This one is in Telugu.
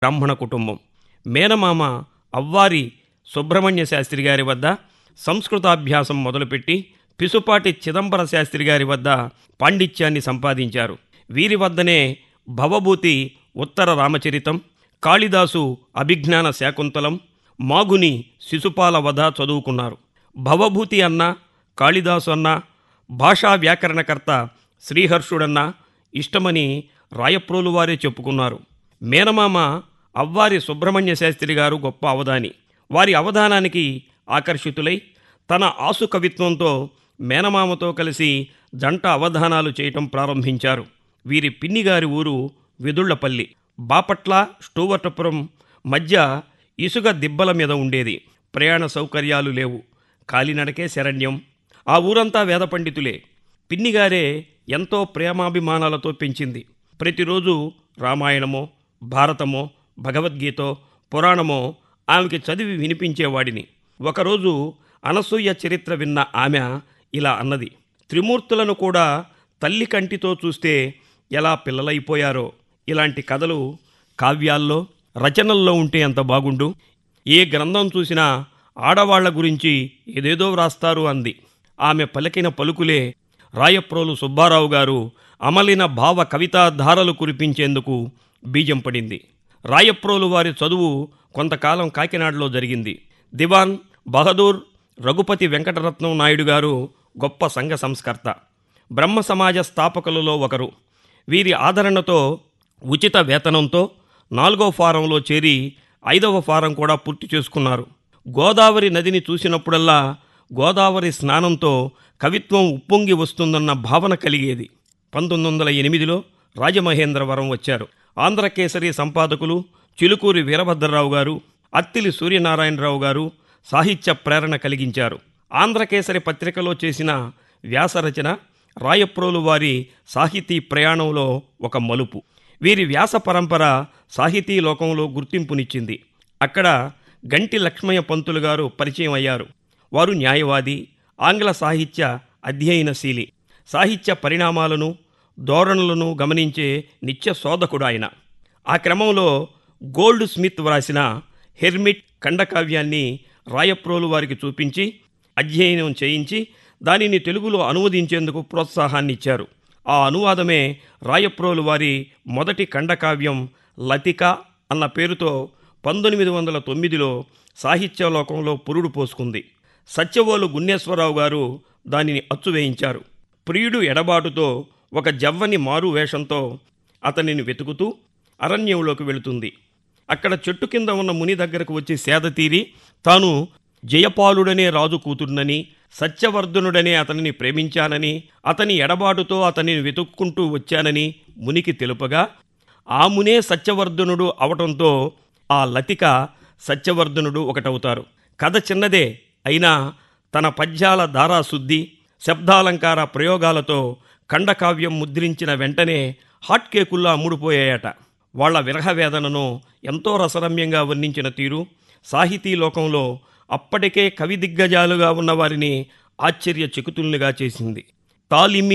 బ్రాహ్మణ కుటుంబం మేనమామ అవ్వారి సుబ్రహ్మణ్య శాస్త్రి గారి వద్ద సంస్కృతాభ్యాసం మొదలుపెట్టి పిసుపాటి చిదంబర శాస్త్రి గారి వద్ద పాండిత్యాన్ని సంపాదించారు వీరి వద్దనే భవభూతి ఉత్తర రామచరితం కాళిదాసు అభిజ్ఞాన శాకుంతలం మాగుని శిశుపాల వధ చదువుకున్నారు భవభూతి అన్న కాళిదాసు అన్న భాషా వ్యాకరణకర్త శ్రీహర్షుడన్న ఇష్టమని రాయప్రోలు వారే చెప్పుకున్నారు మేనమామ అవ్వారి సుబ్రహ్మణ్య శాస్త్రి గారు గొప్ప అవధాని వారి అవధానానికి ఆకర్షితులై తన ఆసు కవిత్వంతో మేనమామతో కలిసి జంట అవధానాలు చేయటం ప్రారంభించారు వీరి పిన్నిగారి ఊరు వెదుళ్లపల్లి బాపట్ల స్టూవర్టపురం మధ్య ఇసుక దిబ్బల మీద ఉండేది ప్రయాణ సౌకర్యాలు లేవు కాలినడకే శరణ్యం ఆ ఊరంతా వేద పండితులే పిన్నిగారే ఎంతో ప్రేమాభిమానాలతో పెంచింది ప్రతిరోజు రామాయణమో భారతమో భగవద్గీతో పురాణమో ఆమెకి చదివి వినిపించేవాడిని ఒకరోజు అనసూయ చరిత్ర విన్న ఆమె ఇలా అన్నది త్రిమూర్తులను కూడా తల్లి కంటితో చూస్తే ఎలా పిల్లలైపోయారో ఇలాంటి కథలు కావ్యాల్లో రచనల్లో ఉంటే ఎంత బాగుండు ఏ గ్రంథం చూసినా ఆడవాళ్ల గురించి ఏదేదో వ్రాస్తారు అంది ఆమె పలికిన పలుకులే రాయప్రోలు సుబ్బారావు గారు అమలిన భావ కవితా ధారలు కురిపించేందుకు బీజం పడింది రాయప్రోలు వారి చదువు కొంతకాలం కాకినాడలో జరిగింది దివాన్ బహదూర్ రఘుపతి వెంకటరత్నం నాయుడు గారు గొప్ప సంఘ సంస్కర్త బ్రహ్మ సమాజ స్థాపకులలో ఒకరు వీరి ఆదరణతో ఉచిత వేతనంతో నాలుగో ఫారంలో చేరి ఐదవ ఫారం కూడా పూర్తి చేసుకున్నారు గోదావరి నదిని చూసినప్పుడల్లా గోదావరి స్నానంతో కవిత్వం ఉప్పొంగి వస్తుందన్న భావన కలిగేది పంతొమ్మిది వందల ఎనిమిదిలో రాజమహేంద్రవరం వచ్చారు ఆంధ్రకేసరి సంపాదకులు చిలుకూరి వీరభద్రరావు గారు అత్తిలి సూర్యనారాయణరావు గారు సాహిత్య ప్రేరణ కలిగించారు ఆంధ్రకేసరి పత్రికలో చేసిన వ్యాసరచన రాయప్రోలు వారి సాహితీ ప్రయాణంలో ఒక మలుపు వీరి వ్యాస పరంపర సాహితీ లోకంలో గుర్తింపునిచ్చింది అక్కడ గంటి లక్ష్మయ్య పంతులు గారు పరిచయం అయ్యారు వారు న్యాయవాది ఆంగ్ల సాహిత్య అధ్యయనశీలి సాహిత్య పరిణామాలను ధోరణులను గమనించే నిత్య శోధకుడు ఆయన ఆ క్రమంలో గోల్డ్ స్మిత్ వ్రాసిన హెర్మిట్ ఖండకావ్యాన్ని రాయప్రోలు వారికి చూపించి అధ్యయనం చేయించి దానిని తెలుగులో అనువదించేందుకు ప్రోత్సాహాన్ని ఇచ్చారు ఆ అనువాదమే రాయప్రోలు వారి మొదటి ఖండకావ్యం లతిక అన్న పేరుతో పంతొమ్మిది వందల తొమ్మిదిలో సాహిత్య లోకంలో పురుడు పోసుకుంది సత్యవోలు గున్నేశ్వరరావు గారు దానిని అచ్చువేయించారు ప్రియుడు ఎడబాటుతో ఒక జవ్వని మారు వేషంతో అతనిని వెతుకుతూ అరణ్యంలోకి వెళుతుంది అక్కడ చెట్టు కింద ఉన్న ముని దగ్గరకు వచ్చి సేద తీరి తాను జయపాలుడనే రాజు కూతురునని సత్యవర్ధనుడనే అతనిని ప్రేమించానని అతని ఎడబాటుతో అతనిని వెతుక్కుంటూ వచ్చానని మునికి తెలుపగా ఆ మునే సత్యవర్ధనుడు అవటంతో ఆ లతిక సత్యవర్ధనుడు ఒకటవుతారు కథ చిన్నదే అయినా తన పద్యాల ధారాశుద్ధి శబ్దాలంకార ప్రయోగాలతో ఖండకావ్యం ముద్రించిన వెంటనే హాట్ కేకుల్లో అమ్ముడుపోయాయట వాళ్ల విరహ వేదనను ఎంతో రసరమ్యంగా వర్ణించిన తీరు సాహితీ లోకంలో అప్పటికే కవి దిగ్గజాలుగా ఉన్న వారిని ఆశ్చర్య చెకుతుల్నిగా చేసింది తాలిమి